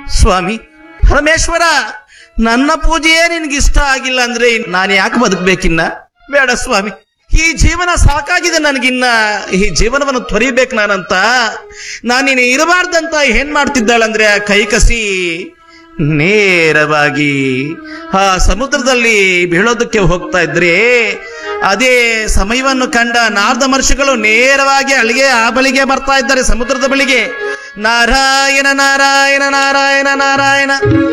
ಸ್ವಾಮಿ ಪರಮೇಶ್ವರ ನನ್ನ ಪೂಜೆಯೇ ನಿನ್ಗಿಷ್ಟ ಆಗಿಲ್ಲ ಅಂದ್ರೆ ನಾನು ಯಾಕೆ ಬದುಕ್ಬೇಕಿನ್ನ ಬೇಡ ಸ್ವಾಮಿ ಈ ಜೀವನ ಸಾಕಾಗಿದೆ ನನಗಿನ್ನ ಈ ಜೀವನವನ್ನು ತೊರಿಬೇಕು ನಾನಂತ ನಾನಿನ್ನು ಇರಬಾರ್ದಂತ ಏನ್ ಮಾಡ್ತಿದ್ದಾಳಂದ್ರೆ ಆ ಕೈ ಕಸಿ ನೇರವಾಗಿ ಆ ಸಮುದ್ರದಲ್ಲಿ ಬೀಳೋದಕ್ಕೆ ಹೋಗ್ತಾ ಇದ್ರೆ ಅದೇ ಸಮಯವನ್ನು ಕಂಡ ನಾರದ ಮಹರ್ಷಿಗಳು ನೇರವಾಗಿ ಅಲ್ಲಿಗೆ ಆ ಬಳಿಗೆ ಬರ್ತಾ ಇದ್ದಾರೆ ಸಮುದ್ರದ ಬಳಿಗೆ ನಾರಾಯಣ ನಾರಾಯಣ ನಾರಾಯಣ ನಾರಾಯಣ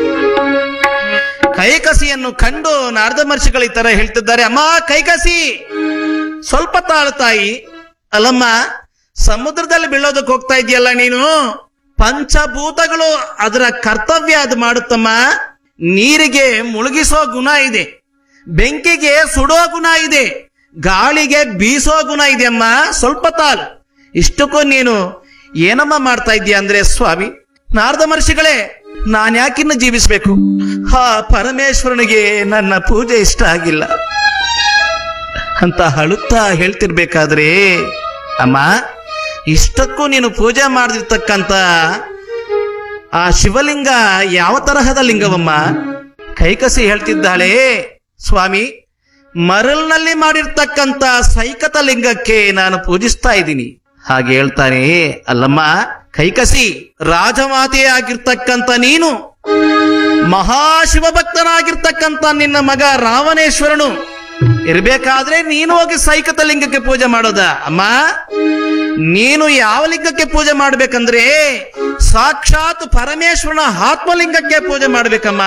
ಕೈಕಸಿಯನ್ನು ಕಂಡು ನಾರದ ಮಹರ್ಷಿಗಳು ಈ ತರ ಹೇಳ್ತಿದ್ದಾರೆ ಅಮ್ಮ ಕೈಕಸಿ ಸ್ವಲ್ಪ ತಾಳು ತಾಯಿ ಅಲ್ಲಮ್ಮ ಸಮುದ್ರದಲ್ಲಿ ಬೀಳೋದಕ್ಕೆ ಹೋಗ್ತಾ ಇದೆಯಲ್ಲ ನೀನು ಪಂಚಭೂತಗಳು ಅದರ ಕರ್ತವ್ಯ ಅದು ಮಾಡುತ್ತಮ್ಮ ನೀರಿಗೆ ಮುಳುಗಿಸೋ ಗುಣ ಇದೆ ಬೆಂಕಿಗೆ ಸುಡೋ ಗುಣ ಇದೆ ಗಾಳಿಗೆ ಬೀಸೋ ಗುಣ ಇದೆ ಅಮ್ಮ ಸ್ವಲ್ಪ ತಾಳು ಇಷ್ಟಕ್ಕೂ ನೀನು ಏನಮ್ಮ ಮಾಡ್ತಾ ಇದೀಯ ಅಂದ್ರೆ ಸ್ವಾಮಿ ನಾರದ ಮಹರ್ಷಿಗಳೇ ನಾನ್ ಯಾಕಿನ್ನು ಜೀವಿಸ್ಬೇಕು ಹಾ ಪರಮೇಶ್ವರನಿಗೆ ನನ್ನ ಪೂಜೆ ಇಷ್ಟ ಆಗಿಲ್ಲ ಅಂತ ಅಳುತ್ತಾ ಹೇಳ್ತಿರ್ಬೇಕಾದ್ರೆ ಅಮ್ಮ ಇಷ್ಟಕ್ಕೂ ನೀನು ಪೂಜೆ ಮಾಡಿರ್ತಕ್ಕಂತ ಆ ಶಿವಲಿಂಗ ಯಾವ ತರಹದ ಲಿಂಗವಮ್ಮ ಕೈಕಸಿ ಹೇಳ್ತಿದ್ದಾಳೆ ಸ್ವಾಮಿ ಮರಲ್ನಲ್ಲಿ ಮಾಡಿರ್ತಕ್ಕಂತ ಸೈಕತ ಲಿಂಗಕ್ಕೆ ನಾನು ಪೂಜಿಸ್ತಾ ಇದ್ದೀನಿ ಹಾಗೆ ಹೇಳ್ತಾನೆ ಅಲ್ಲಮ್ಮ ಕೈಕಸಿ ರಾಜಮಾತೆ ಆಗಿರ್ತಕ್ಕಂತ ನೀನು ಮಹಾಶಿವ ಭಕ್ತನಾಗಿರ್ತಕ್ಕಂತ ನಿನ್ನ ಮಗ ರಾವಣೇಶ್ವರನು ಇರ್ಬೇಕಾದ್ರೆ ನೀನು ಹೋಗಿ ಸೈಕತ ಲಿಂಗಕ್ಕೆ ಪೂಜೆ ಮಾಡೋದ ಅಮ್ಮ ನೀನು ಯಾವ ಲಿಂಗಕ್ಕೆ ಪೂಜೆ ಮಾಡ್ಬೇಕಂದ್ರೆ ಸಾಕ್ಷಾತ್ ಪರಮೇಶ್ವರನ ಆತ್ಮಲಿಂಗಕ್ಕೆ ಪೂಜೆ ಮಾಡ್ಬೇಕಮ್ಮ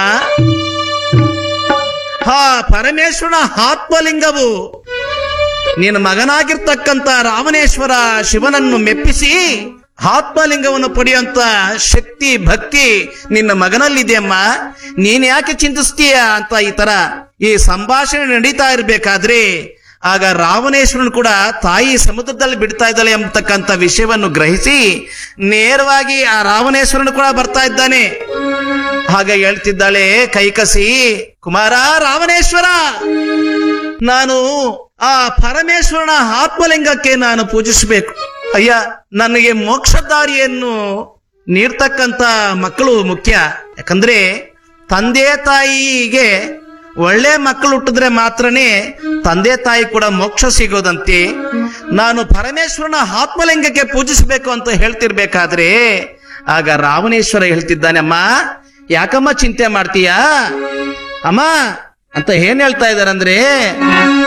ಹಾ ಪರಮೇಶ್ವರನ ಆತ್ಮಲಿಂಗವು ನಿನ್ನ ಮಗನಾಗಿರ್ತಕ್ಕಂತ ರಾಮನೇಶ್ವರ ಶಿವನನ್ನು ಮೆಪ್ಪಿಸಿ ಆತ್ಮಲಿಂಗವನ್ನು ಪಡೆಯುವಂತ ಶಕ್ತಿ ಭಕ್ತಿ ನಿನ್ನ ಮಗನಲ್ಲಿದೆಯಮ್ಮ ನೀನ್ ಯಾಕೆ ಚಿಂತಿಸ್ತೀಯ ಅಂತ ಈ ತರ ಈ ಸಂಭಾಷಣೆ ನಡೀತಾ ಇರ್ಬೇಕಾದ್ರೆ ಆಗ ರಾವಣೇಶ್ವರನ್ ಕೂಡ ತಾಯಿ ಸಮುದ್ರದಲ್ಲಿ ಬಿಡ್ತಾ ಇದ್ದಾಳೆ ಎಂಬತಕ್ಕಂತ ವಿಷಯವನ್ನು ಗ್ರಹಿಸಿ ನೇರವಾಗಿ ಆ ರಾವಣೇಶ್ವರನ್ ಕೂಡ ಬರ್ತಾ ಇದ್ದಾನೆ ಹಾಗೆ ಹೇಳ್ತಿದ್ದಾಳೆ ಕೈಕಸಿ ಕುಮಾರ ರಾವಣೇಶ್ವರ ನಾನು ಆ ಪರಮೇಶ್ವರನ ಆತ್ಮಲಿಂಗಕ್ಕೆ ನಾನು ಪೂಜಿಸಬೇಕು ಅಯ್ಯ ನನಗೆ ಮೋಕ್ಷದಾರಿಯನ್ನು ನೀಡ್ತಕ್ಕಂತ ಮಕ್ಕಳು ಮುಖ್ಯ ಯಾಕಂದ್ರೆ ತಂದೆ ತಾಯಿಗೆ ಒಳ್ಳೆ ಮಕ್ಕಳು ಹುಟ್ಟಿದ್ರೆ ಮಾತ್ರನೇ ತಂದೆ ತಾಯಿ ಕೂಡ ಮೋಕ್ಷ ಸಿಗೋದಂತೆ ನಾನು ಪರಮೇಶ್ವರನ ಆತ್ಮಲಿಂಗಕ್ಕೆ ಪೂಜಿಸಬೇಕು ಅಂತ ಹೇಳ್ತಿರ್ಬೇಕಾದ್ರೆ ಆಗ ರಾವಣೇಶ್ವರ ಹೇಳ್ತಿದ್ದಾನೆ ಅಮ್ಮ ಯಾಕಮ್ಮ ಚಿಂತೆ ಮಾಡ್ತೀಯಾ ಅಮ್ಮ ಅಂತ ಏನ್ ಹೇಳ್ತಾ ಇದಾರಂದ್ರೆ